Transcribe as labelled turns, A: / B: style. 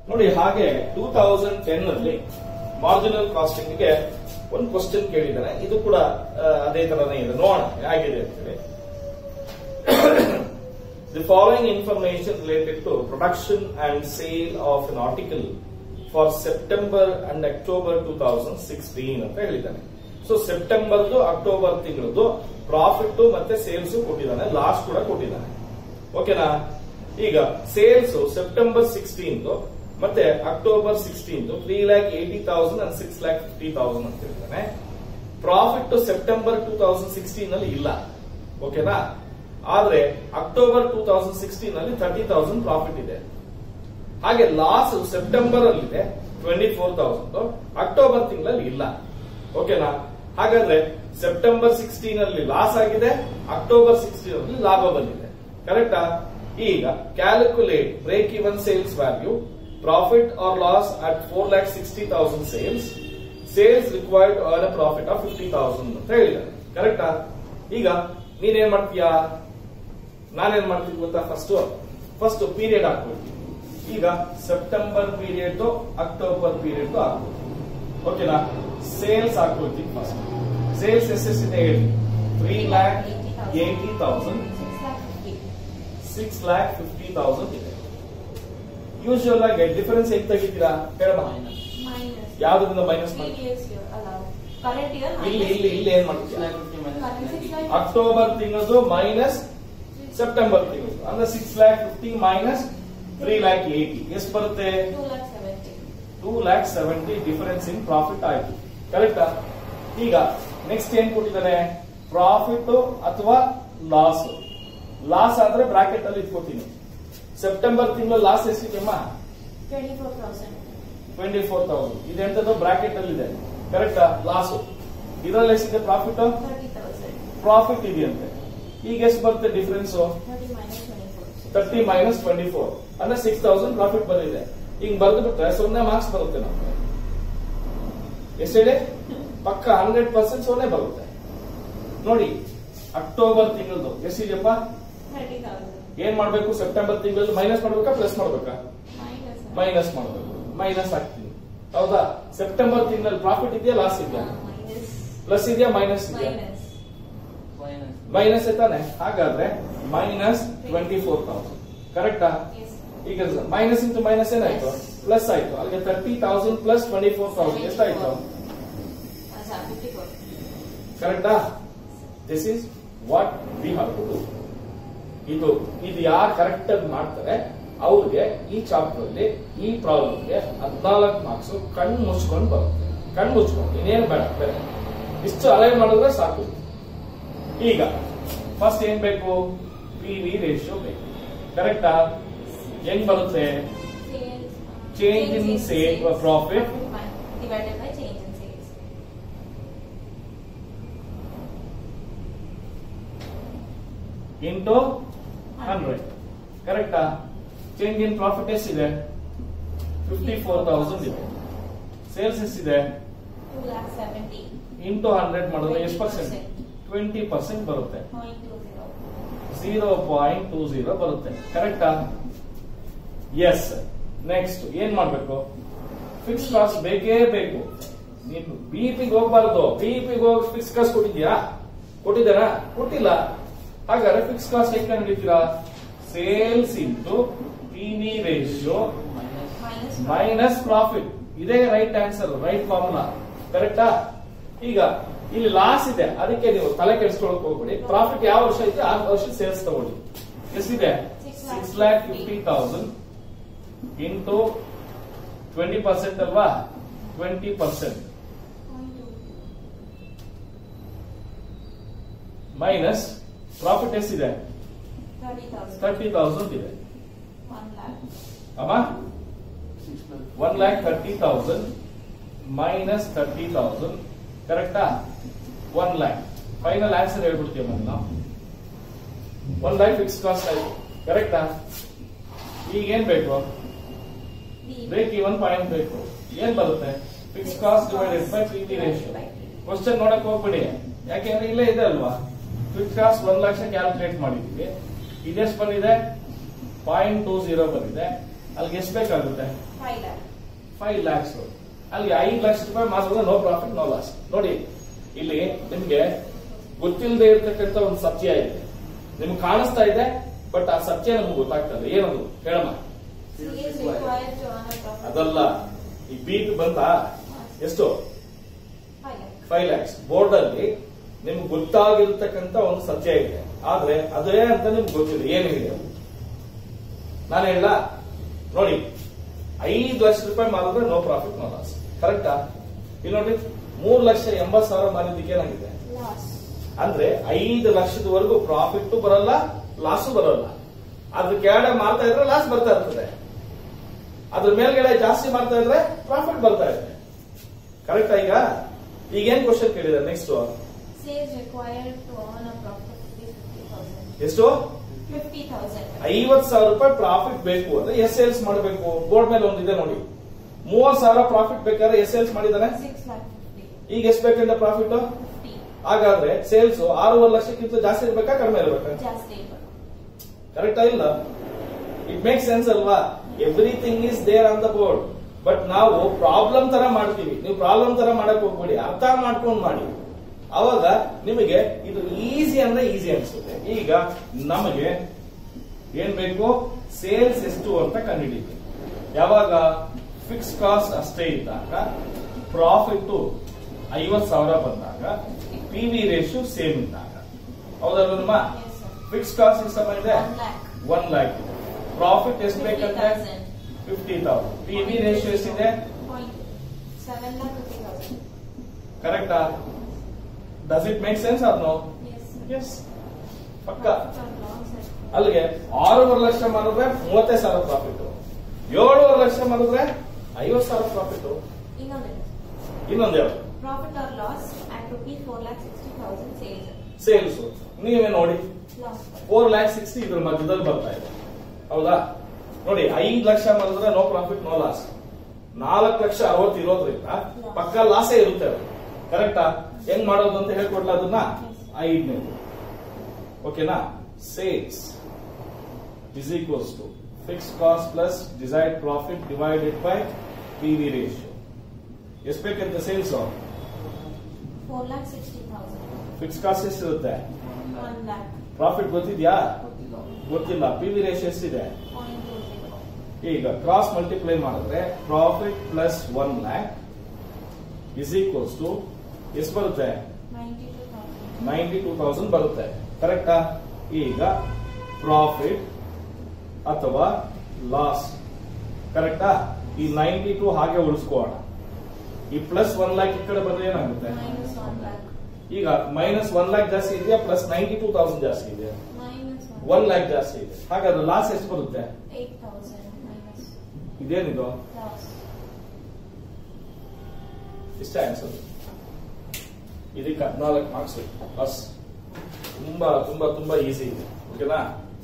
A: ನೋಡಿ ಹಾಗೆ two thousand ten ಅಲ್ಲಿ ಮಾರ್ಜಿನಲ್ ಕಾಸ್ಟಿಂಗ್ ಗೆ ಒಂದು ಕ್ವಶನ್ ಕೇಳಿದ್ದಾನೆ ಇದು ಕೂಡ ಆ, ಅದೇ ತರನೇ ಇದೆ ನೋಡೋಣ ಹೇಗಿದೆ ಅಂತೇಳಿ the following information related to production and sale of an article for September and October two thousand sixteen ಅಂತ ಹೇಳಿದ್ದಾನೆ ಸೊ ಸೆಪ್ಟೆಂಬರ್ದು ಅಕ್ಟೋಬರ್ ತಿಂಗಳದ್ದು ಪ್ರಾಫಿಟ್ ಮತ್ತೆ ಸೇಲ್ಸ್ ಕೊಟ್ಟಿದ್ದಾನೆ ಲಾಸ್ಟ್ ಕೂಡ ಕೊಟ್ಟಿದ್ದಾನೆ ಓಕೆನಾ ಈಗ ಸೇಲ್ಸ್ ಸೆಪ್ಟೆಂಬರ್ ಸಿಕ್ಸ್ಟೀನ್ ಮತ್ತೆ October sixteen three lakh eighty thousand and six lakh fifty thousand ಅಂತ ಹೇಳ್ತಾನೆ profit September two thousand sixteen ಅಲ್ಲಿ ಇಲ್ಲ ಓಕೆನಾ ಆದ್ರೆ ಅಕ್ಟೋಬರ್ ಟೂ ತೌಸಂಡ್ ಸಿಕ್ಸ್ಟೀನ್ ಅಲ್ಲಿ ತರ್ಟಿ ತೌಸಂಡ್ ಪ್ರಾಫಿಟ್ ಇದೆ ಹಾಗೆ ಲಾಸ್ ಸೆಪ್ಟೆಂಬರ್ ಅಲ್ಲಿ ಇದೆ ಟ್ವೆಂಟಿ ಫೋರ್ ತೌಸಂಡ್ ಅಕ್ಟೋಬರ್ ತಿಂಗಳಲ್ಲಿ ಇಲ್ಲ ಓಕೆನಾ ಹಾಗಾದ್ರೆ ಸೆಪ್ಟೆಂಬರ್ ಸಿಕ್ಸ್ಟೀನ್ ಅಲ್ಲಿ ಲಾಸ್ ಆಗಿದೆ ಅಕ್ಟೋಬರ್ ಸಿಕ್ಸ್ಟೀನ್ ಅಲ್ಲಿ ಲಾಭ ಬಂದಿದೆ ಕರೆಕ್ಟಾ ಈಗ calculate break even sales value profit or loss at four lakh sixty thousand sales sales required earn a profit of fifty thousand ಅಂತ ಹೇಳಿದ್ದಾರೆ ಕರೆಕ್ಟಾ ಈಗ ನೀನೇನ್ ಮಾಡ್ತೀಯಾ ನಾನೇನ್ ಮಾಡ್ತೀನಿ ಗೊತ್ತಾ ಫಸ್ಟ್ ಫಸ್ಟ್ ಪೀರಿಯಡ್ ಹಾಕ್ಬಿಡ್ತೀನಿ ಈಗ ಸೆಪ್ಟೆಂಬರ್ ಪೀರಿಯಡ್ ಅಕ್ಟೋಬರ್ ಪೀರಿಯಡ್ ಹಾಕ್ಬೋದು ಓಕೆನಾ ಸೇಲ್ಸ್ ಹಾಕ್ಕೊಳ್ತೀನಿ ಫಸ್ಟ್ ಸೇಲ್ಸ್ ಎಷ್ಟೆಷ್ಟಿದೆ ಹೇಳಿ three lakh eighty thousand six lakh fifty thousand ಇದೆ ಯೂಶುವಲ್ ಆಗಿ ಡಿಫರೆನ್ಸ್ ಹೇಗೆ ತೆಗಿತೀರಾ ಹೇಳಮ್ಮ ಯಾವ್ದ್ರಿಂದ ಮೈನಸ್ ಮಾಡಿ ಇಲ್ಲಿ ಇಲ್ಲಿ ಇಲ್ಲಿ ಏನ್ ಮಾಡ್ತೀರಾ ಅಕ್ಟೋಬರ್ ತಿಂಗಳದು ಮೈನಸ್ ಸೆಪ್ಟೆಂಬರ್ ತಿಂಗಳದು ಅಂದ್ರೆ six lakh fifty minus three lakh eighty ಎಷ್ಟು ಬರುತ್ತೆ two lakh seventy difference in profit ಆಯ್ತು ಕರೆಕ್ಟಾ ಈಗ ನೆಕ್ಸ್ಟ್ ಏನ್ ಕೊಟ್ಟಿದ್ದಾನೆ ಪ್ರಾಫಿಟ್ ಅಥವಾ ಲಾಸ್ ಲಾಸ್ ಆದ್ರೆ ಬ್ರಾಕೆಟ್ ಅಲ್ಲಿ ಇಟ್ಕೋತೀನಿ ಸೆಪ್ಟೆಂಬರ್ ತಿಂಗಳು ಲಾಸ್ ಎಷ್ಟಿದೆಯಮ್ಮ ಟ್ವೆಂಟಿ ಫೋರ್ ತೌಸಂಡ್ ಇದೆಂತದ್ದು ಬ್ರಾಕೆಟ್ ಅಲ್ಲಿ ಇದೆ ಕರೆಕ್ಟಾ ಲಾಸ್ ಇದರಲ್ಲಿ ಎಷ್ಟಿದೆ ಪ್ರಾಫಿಟ್ ಪ್ರಾಫಿಟ್ ಇದೆಯಂತೆ ಈಗ ಎಷ್ಟು ಬರುತ್ತೆ difference thirty minus twenty four ಅಂದ್ರೆ ಸಿಕ್ಸ್ ತೌಸಂಡ್ ಪ್ರಾಫಿಟ್ ಬಂದಿದೆ ಹಿಂಗ್ ಬರೆದು ಬಿಟ್ರೆ ಸೊನ್ನೆ ಮಾರ್ಕ್ಸ್ ಬರುತ್ತೆ ನಮ್ಗೆ ಎಷ್ಟು ಹೇಳಿ ಪಕ್ಕ ಹಂಡ್ರೆಡ್ ಪರ್ಸೆಂಟ್ ಸೊನ್ನೆ ಬರುತ್ತೆ ನೋಡಿ ಅಕ್ಟೋಬರ್ ತಿಂಗಳದು ಎಷ್ಟಿದೆಯಪ್ಪ ಏನ್ ಮಾಡ್ಬೇಕು ಸೆಪ್ಟೆಂಬರ್ ತಿಂಗಳಲ್ಲಿ ಮೈನಸ್ ಮಾಡ್ಬೇಕಾ ಪ್ಲಸ್ ಮಾಡ್ಬೇಕಾ ಮೈನಸ್ ಮಾಡ್ಬೇಕು ಮೈನಸ್ ಹಾಕ್ತೀನಿ ಹೌದಾ ಸೆಪ್ಟೆಂಬರ್ ತಿಂಗಳಲ್ಲಿ ಪ್ರಾಫಿಟ್ ಇದೆಯಾ ಲಾಸ್ ಇದೆಯಾ ಪ್ಲಸ್ ಇದೆಯಾ ಮೈನಸ್ ಇದೆಯಾ ಮೈನಸ್ ತಾನೆ ಹಾಗಾದ್ರೆ ಮೈನಸ್ ಟ್ವೆಂಟಿ ಫೋರ್ ತೌಸಂಡ್ ಕರೆಕ್ಟಾ ಈಗ ಮೈನಸ್ ಇಂಟು ಮೈನಸ್ ಏನಾಯ್ತು ಪ್ಲಸ್ ಆಯ್ತು ಅಲ್ಲಿಗೆ thirty thousand plus twenty four thousand ಎಷ್ಟಾಯ್ತು ಕರೆಕ್ಟಾ this is what we have to do ಇದು ಇದು ಯಾರು ಕರೆಕ್ಟ್ ಆಗಿ ಮಾಡ್ತಾರೆ ಅವ್ರಿಗೆ ಈ ಚಾಪ್ಟರ್ ಅಲ್ಲಿ ಈ ಪ್ರಾಬ್ಲಮ್ಗೆ ಹದಿನಾಲ್ಕು ಮಾರ್ಕ್ಸ್ ಕಣ್ಣು ಮುಚ್ಕೊಂಡು ಬರುತ್ತೆ ಕಣ್ಣು ಮುಚ್ಕೊಂಡು ಇನ್ನೇನು ಬೇಡ ಬೇರೆ ಇಷ್ಟು ಅಲೈನ್ ಮಾಡಿದ್ರೆ ಸಾಕು ಈಗ ಫಸ್ಟ್ ಏನ್ ಬೇಕು ಪಿ ವಿ ರೇಷಿಯೋ ಬೇಕು ಕರೆಕ್ಟಾ ಹೆಂಗ್ ಬರುತ್ತೆ Change in sale or profit.
B: divided by change in sales.
A: Into hundred ಕರೆಕ್ಟಾ ಚೇಂಜ್ ಇನ್ ಪ್ರಾಫಿಟ್ ಎಷ್ಟಿದೆ ಫಿಫ್ಟಿ ಫೋರ್ ತೌಸಂಡ್ ಇದೆ ಸೇಲ್ಸ್ ಎಷ್ಟಿದೆ
B: Two lakh seventy
A: into hundred ಮಾಡಿದ್ರೆ ಎಷ್ಟು ಪರ್ಸೆಂಟ್ ಟ್ವೆಂಟಿ ಪರ್ಸೆಂಟ್ ಬರುತ್ತೆ
B: point two zero.
A: Zero point two zero ಬರುತ್ತೆ ಕರೆಕ್ಟಾ S next ಏನ್ ಮಾಡ್ಬೇಕು ಫಿಕ್ಸ್ ಕಾಸ್ಟ್ ಬೇಕೇ ಬೇಕು ನೀನು ಬಿಪಿಗೆ ಹೋಗ್ಬಾರ್ದು ಬಿಪಿಗೆ ಹೋಗಿ ಫಿಕ್ಸ್ ಕಾಸ್ಟ್ ಕೊಟ್ಟಿದ್ಯಾ ಕೊಟ್ಟಿದ್ದಾರಾ ಕೊಟ್ಟಿಲ್ಲ ಹಾಗಾದ್ರೆ ಫಿಕ್ಸ್ ಕಾಸ್ಟ್ ಹೇಗೆ ಕಂಡುಹಿಡಿತೀರಾ sales into P V ratio
B: Minus
A: minus profit ಇದೇ ರೈಟ್ ಆನ್ಸರ್ ರೈಟ್ ಫಾರ್ಮುಲಾ ಕರೆಕ್ಟಾ ಈಗ ಇಲ್ಲಿ ಲಾಸ್ ಇದೆ ಅದಕ್ಕೆ ನೀವು ತಲೆ ಕೆಡಿಸ್ಕೊಳಕ್ ಹೋಗ್ಬೇಡಿ ಪ್ರಾಫಿಟ್ ಯಾವ ವರ್ಷ ಇದೆ ಆ ವರ್ಷ ಸೇಲ್ಸ್ ತಗೊಳ್ಳಿ ಎಷ್ಟಿದೆ
B: Six
A: six
B: lakh
A: lakh
B: fifty.
A: Fifty thousand into twenty percent ಅಲ್ವಾ twenty percent
B: point two.
A: Minus profit ಎಷ್ಟಿದೆ
B: Thirty thousand.
A: ತರ್ಟಿ ತೌಸಂಡ್ ಇದೆ
B: One lakh.
A: ಅಮ್ಮ one lakh thirty thousand minus thirty thousand ಕರೆಕ್ಟಾ ಒನ್ ಲ್ಯಾಕ್ ಫೈನಲ್ ಆನ್ಸರ್ ಹೇಳ್ಬಿಡ್ತೀವಿ ನಾವು one lac fix cost ಆಯ್ತು ಕರೆಕ್ಟಾ ಈಗ ಏನ್ ಬೇಕು
B: The
A: ಬ್ರೇಕ್ ಇವನ್ ಪಾಯಿಂಟ್ ಬೇಕು ಏನ್ ಬರುತ್ತೆ fix cost divided by P V ratio question ನೋಡಕ್ ಹೋಗ್ಬಿಡಿ ಯಾಕೆಂದ್ರೆ ಇಲ್ಲೇ ಇದೆ ಅಲ್ವಾ ಫಿಕ್ಸ್ ಕಾಸ್ಟ್ ಒಂದ್ ಲಕ್ಷ ಕ್ಯಾಲ್ಕುಲೇಟ್ ಮಾಡಿದ್ವಿ ಇದೆಷ್ಟು ಬಂದಿದೆ ಪಾಯಿಂಟ್ ಟೂ ಜೀರೋ ಬಂದಿದೆ ಅಲ್ಲಿಗೆ ಎಷ್ಟು ಬೇಕಾಗುತ್ತೆ
B: Five lakh.
A: ಫೈವ್ ಲ್ಯಾಕ್ಸ್ ಅಲ್ಲಿಗೆ ಐದು ಲಕ್ಷ ರೂಪಾಯಿ ಮಾತ್ರ ನೋ ಪ್ರಾಫಿಟ್ ನೋ ಲಾಸ್ ನೋಡಿ ಇಲ್ಲಿ ನಿಮ್ಗೆ ಗೊತ್ತಿಲ್ಲದೆ ಇರತಕ್ಕಂತ ಒಂದು ಸತ್ಯ ಇದೆ ನಿಮ್ಗೆ ಕಾಣಿಸ್ತಾ ಇದೆ ಬಟ್ ಆ ಸತ್ಯ ನಮ್ಗೆ ಗೊತ್ತಾಗ್ತದೆ ಏನದು ಹೇಳಮ್ಮ
B: Sales required to earn a profit.
A: ಅದಲ್ಲ ಈ ಬೀಟ್ ಬಂತ ಎಷ್ಟು
B: Five lakh.
A: Five lakhs board ಅಲ್ಲಿ ನಿಮ್ಗೆ ಗೊತ್ತಾಗಿರ್ತಕ್ಕಂತ ಒಂದು ಸತ್ಯ ಇದೆ ಆದ್ರೆ ಅದೇ ಅಂತ ನಿಮ್ಗೆ ಗೊತ್ತಿಲ್ಲ ಏನಿದೆ ಅದು? ನಾನು ಹೇಳ ನೋಡಿ ಐದು ಲಕ್ಷ ರೂಪಾಯಿ ಮಾರಿದ್ರೆ ನೋ ಪ್ರಾಫಿಟ್ ನೋ ಲಾಸ್ ಕರೆಕ್ಟಾ ಇಲ್ಲಿ ನೋಡಿ ಮೂರ್ ಲಕ್ಷ ಎಂಬತ್ ಸಾವಿರ ಮಾರಿದ್ದಕ್ಕೆ ಏನಾಗಿದೆ
B: Loss.
A: ಅಂದ್ರೆ ಐದು ಲಕ್ಷದವರೆಗೂ ಪ್ರಾಫಿಟ್ ಬರಲ್ಲ ಲಾಸು ಬರಲ್ಲ ಅದ್ರ ಕೆಳಗಡೆ ಮಾಡ್ತಾ ಇದ್ರೆ ಲಾಸ್ ಬರ್ತಾ ಇರ್ತದೆ ಅದ್ರ ಮೇಲ್ಗಡೆ ಜಾಸ್ತಿ ಮಾಡ್ತಾ ಇದ್ರೆ ಪ್ರಾಫಿಟ್ ಬರ್ತಾ ಇದೆ ಕರೆಕ್ಟಾ ಈಗ ಈಗ ಏನ್ ಕ್ವಶನ್ ಕೇಳಿದ್ದಾರೆ next
B: Sales required to earn a profit of rupees fifty thousand.
A: ಎಷ್ಟು
B: Fifty thousand.
A: ಐವತ್ ಸಾವಿರ ರೂಪಾಯಿ ಪ್ರಾಫಿಟ್ ಬೇಕು ಅಂದ್ರೆ ಎಸ್ ಸೇಲ್ಸ್ ಮಾಡಬೇಕು ಬೋರ್ಡ್ ಮೇಲೆ ಒಂದಿದೆ ನೋಡಿ ಮೂವತ್ ಸಾವಿರ ಪ್ರಾಫಿಟ್ ಬೇಕಾದ್ರೆ ಎಸ್ ಸೇಲ್ಸ್ ಮಾಡಿದಾನೆ
B: Six lakh fifty.
A: ಈಗ ಎಷ್ಟು ಬೇಕಂತ ಪ್ರಾಫಿಟ್
B: Fifty.
A: ಹಾಗಾದ್ರೆ ಸೇಲ್ಸ್ ಆರೂವರೆ ಲಕ್ಷಕ್ಕಿಂತ ಜಾಸ್ತಿ ಇರ್ಬೇಕಾ ಕಡಿಮೆ ಇರ್ಬೇಕಾ
B: ಜಾಸ್ತಿ ಇರ್ಬೇಕು.
A: ಕರೆಕ್ಟಾ ಇಲ್ಲ ಇಟ್ ಮೇಕ್ ಸೆನ್ಸ್ ಅಲ್ವಾ everything is there on the board but ನಾವು ಪ್ರಾಬ್ಲಮ್ ತರ ಮಾಡ್ತೀವಿ ನೀವು ಪ್ರಾಬ್ಲಮ್ ತರ ಮಾಡಕ್ ಹೋಗ್ಬೇಡಿ ಅರ್ಥ ಮಾಡ್ಕೊಂಡು ಮಾಡಿ ಅವಾಗ ನಿಮಗೆ ಇದು ಈಸಿ ಅಂದ್ರೆ ಈಸಿ ಅನ್ಸುತ್ತೆ ಈಗ ನಮಗೆ ಏನ್ ಬೇಕು ಸೇಲ್ಸ್ ಎಷ್ಟು ಅಂತ ಕಂಡುಹಿಡಿತೀವಿ ಯಾವಾಗ ಫಿಕ್ಸ್ ಕಾಸ್ಟ್ ಅಷ್ಟೇ ಇದ್ದಾಗ ಪ್ರಾಫಿಟ್ ಐವತ್ ಸಾವಿರ ಬಂದಾಗ ಪಿ ವಿ ರೇಷಿಯೋ ಸೇಮ್ ಇದ್ದಾಗ ಹೌದಲ್ವಾ
B: Yes, sir.
A: ಫಿಕ್ಸ್ ಕಾಸ್ಟ್ ಎಷ್ಟು ಸಮ ಇದೆ
B: One lakh.
A: One lakh profit ಎಷ್ಟು
B: Fifty
A: ಬೇಕಂದ್ರೆ
B: thousand.
A: Fifty thousand P V ratio ಎಷ್ಟಿದೆ
B: Point seven lakh fifty thousand.
A: ಕರೆಕ್ಟಾ does it make sense or no
B: Yes, sir.
A: Yes ಪಕ್ಕ
B: Profit or loss, sir.
A: ಅಲ್ಲಿಗೆ ಆರೂವರೆ ಲಕ್ಷ ಮಾಡಿದ್ರೆ ಮೂವತ್ತೈದು ಸಾವಿರ ಪ್ರಾಫಿಟ್ ಏಳೂವರೆ ಲಕ್ಷ ಮಾಡಿದ್ರೆ ಐವತ್ತು ಸಾವಿರ ಪ್ರಾಫಿಟ್
B: ಇನ್ನೊಂದು
A: ಇನ್ನೊಂದು ಯಾವ್ದು
B: profit or loss at rupees four lakh sixty thousand sales
A: sales ನೀವೇ ನೋಡಿ
B: ಲಾಸ್
A: ಫೋರ್ ಲ್ಯಾಕ್ ಸಿಕ್ಸ್ಟಿ ಇದ್ರ ಮಧ್ಯದಲ್ಲಿ ಬರ್ತಾ ಇದೆ ಹೌದಾ ನೋಡಿ ಐದು ಲಕ್ಷ ಮಾಡಿದ್ರೆ ನೋ ಪ್ರಾಫಿಟ್ ನೋ ಲಾಸ್ ನಾಲ್ಕು ಲಕ್ಷ ಅರವತ್ತು ಇರೋದ್ರಿಂದ ಪಕ್ಕ ಲಾಸೇ ಇರುತ್ತೆ ಅದು ಕರೆಕ್ಟಾ ಹೆಂಗ್ ಮಾಡೋದು ಅಂತ ಹೇಳ್ಕೊಡ್ಲ ಅದನ್ನ ಐದನೇ ಓಕೆನಾ sales is equals to fix cost plus decide profit divided by P V ratio ಎಷ್ಟು ಬೇಕಂತ sales
B: four lakh sixty thousand
A: fix cost ಎಷ್ಟಿರುತ್ತೆ
B: ಒನ್ ಲ್ಯಾಕ್
A: ಪ್ರಾಫಿಟ್ ಗೊತ್ತಿದ್ಯಾ ಗೊತ್ತಿಲ್ಲ ಪಿ ವಿ ರೇಷಿಯೋ ಎಷ್ಟಿದೆ
B: ಪಾಯಿಂಟ್ ಟೂ ಜೀರೋ
A: ಈಗ ಕ್ರಾಸ್ ಮಲ್ಟಿಪ್ಲೈ ಮಾಡಿದ್ರೆ profit plus one lakh is equals to ಎಷ್ಟು ಬರುತ್ತೆ
B: ninety two thousand
A: ninety two thousand ಬರುತ್ತೆ ಕರೆಕ್ಟಾ ಈಗ ಪ್ರಾಫಿಟ್ ಅಥವಾ ಲಾಸ್ ಕರೆಕ್ಟಾ ಈ ನೈಂಟಿ ಟೂ ಹಾಗೆ ಉಳಿಸ್ಕೋಣ ಈ ಪ್ಲಸ್ ಒನ್ ಲ್ಯಾಕ್ ಈ ಕಡೆ ಬಂದ್ರೆ ಏನಾಗುತ್ತೆ
B: ಮೈನಸ್ ಒನ್ ಲ್ಯಾಕ್
A: ಈಗ ಮೈನಸ್ ಒನ್ ಲ್ಯಾಕ್ ಜಾಸ್ತಿ ಇದೆಯಾ ಪ್ಲಸ್ ನೈಂಟಿ ಟೂ ತೌಸಂಡ್ ಜಾಸ್ತಿ ಇದೆಯಾ
B: ಮೈನಸ್
A: ಒನ್ ಲ್ಯಾಕ್ ಜಾಸ್ತಿ ಇದೆ ಹಾಗಾದ್ರೆ ಲಾಸ್ ಎಷ್ಟು ಬರುತ್ತೆ
B: ಏಟ್ ತೌಸಂಡ್ ಮೈನಸ್
A: ಇದೇನಿದು
B: ಲಾಸ್
A: ಇಷ್ಟ ಆನ್ಸರ್ ಇದಕ್ಕೆ ಹದಿನಾಲ್ಕು ಮಾರ್ಕ್ಸ್ ಬಸ್ ತುಂಬಾ ತುಂಬಾ ತುಂಬಾ ಈಸಿ ಇದೆ ಓಕೆನಾ